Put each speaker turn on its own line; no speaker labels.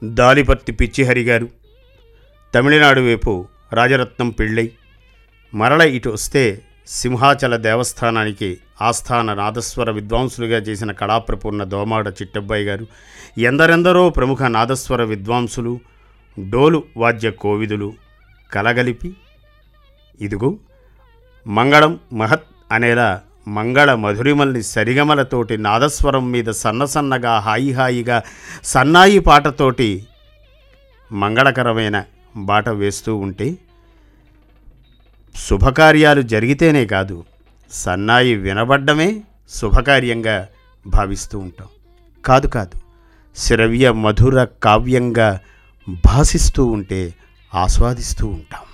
దాలిపర్తి పిచ్చిహరి గారు తమిళనాడు వైపు రాజరత్నం పెళ్ళై మరల ఇటు వస్తే సింహాచల దేవస్థానానికి ఆస్థాన నాదస్వర విద్వాంసులుగా చేసిన కళాప్రపూర్ణ దోమాడ చిట్టబ్బాయి గారు ఎందరెందరో ప్రముఖ నాదస్వర విద్వాంసులు డోలు వాద్య కోవిదులు కలగలిపి ఇదిగో మంగళం మహత్ అనేలా మంగళ మధురిమల్ని సరిగమలతోటి నాదస్వరం మీద సన్నసన్నగా హాయి హాయిగా సన్నాయి పాటతోటి మంగళకరమైన బాట వేస్తూ ఉంటే శుభకార్యాలు జరిగితేనే కాదు సన్నాయి వినబడ్డమే శుభకార్యంగా భావిస్తూ ఉంటాం కాదు కాదు శ్రవ్య మధుర కావ్యంగా భాసిస్తూ ఉంటే ఆస్వాదిస్తూ ఉంటాం